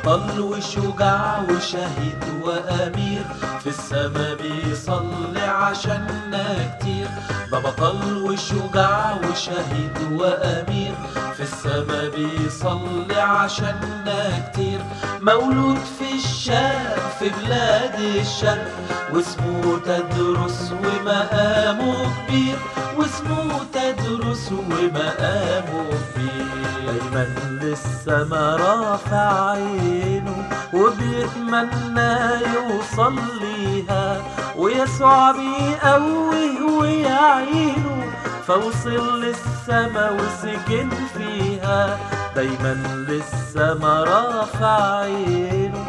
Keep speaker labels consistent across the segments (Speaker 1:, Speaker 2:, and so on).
Speaker 1: بطل وشجاع وشهيد وأمير في السما بيصلي عشاننا كتير ده بطل وشجاع وشهيد وأمير في السما بيصلي عشاننا كتير مولود في الشام في بلاد الشرق واسمه تدرس ومقامه كبير واسمه تدرس ومقامه كبير دايما للسما رافع عينه وبيتمنى يوصل ليها ويسوع بيقويه ويعينه فوصل للسما وسكن فيها دايما للسما رافع عينه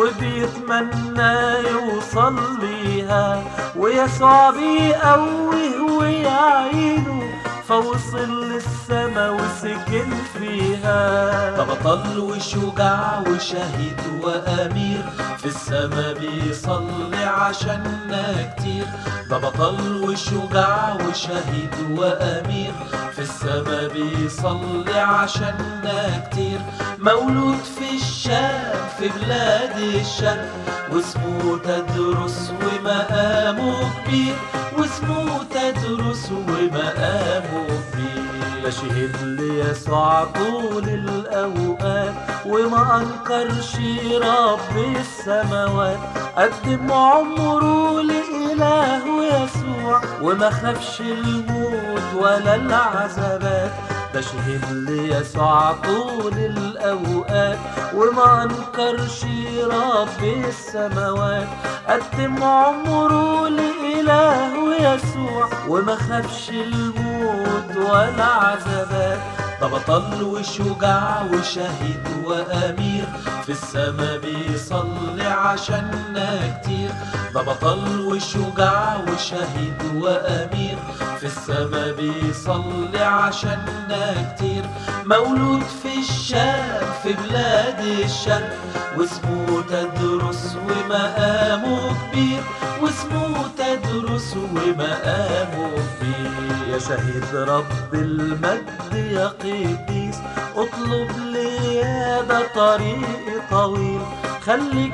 Speaker 1: وبيتمنى يوصل ليها ويسوع بيقويه ويعينه فوصل للسما وسكن فيها ده بطل وشجاع وشهيد وأمير في السما بيصلي عشاننا كتير ده بطل وشجاع وشهيد وأمير في السما بيصلي عشاننا كتير مولود في الشام في بلاد الشرق واسمه تدرس ومقامه كبير واسمه تدرس ومقامه كبير ده شهد ليسوع طول الأوقات وما أنكرش رب السماوات قدم عمره لإله يسوع وما خافش الموت ولا العذابات ده شهد ليسوع طول الأوقات وما أنكرش رب السماوات قدم عمره لإله يسوع وما خافش الموت ولا عذابات ده بطل وشجاع وشهيد وأمير في السما بيصلي عشاننا كتير ده بطل وشجاع وشهيد وأمير في السما بيصلي عشاننا كتير مولود في الشام في بلاد الشرق واسمه تدرس ومقامه كبير واسمه تدرس ومقامه كبير يا شهيد رب المجد يا قديس اطلب لي ده طريق طويل خليك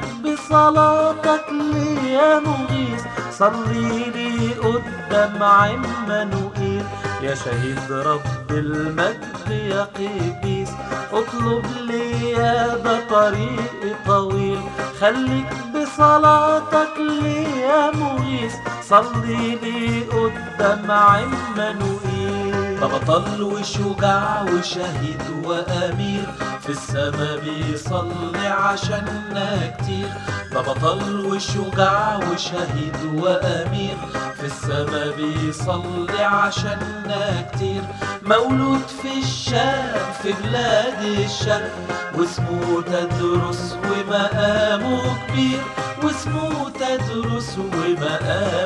Speaker 1: بصلاتك لي يا مغيث صلي لي قدام عمانوئيل يا شهيد رب المجد يا قديس اطلب لي ده طريق طويل خليك بصلاتك لي يا مغيث صلي لي قدام عمانوئيل ده بطل وشجاع وشهيد وأمير في السما بيصلي عشاننا كتير ده بطل وشجاع وشهيد وأمير في السما بيصلي عشاننا كتير مولود في الشام في بلاد الشرق واسمه تدرس ومقامه كبير واسمه تدرس ومقامه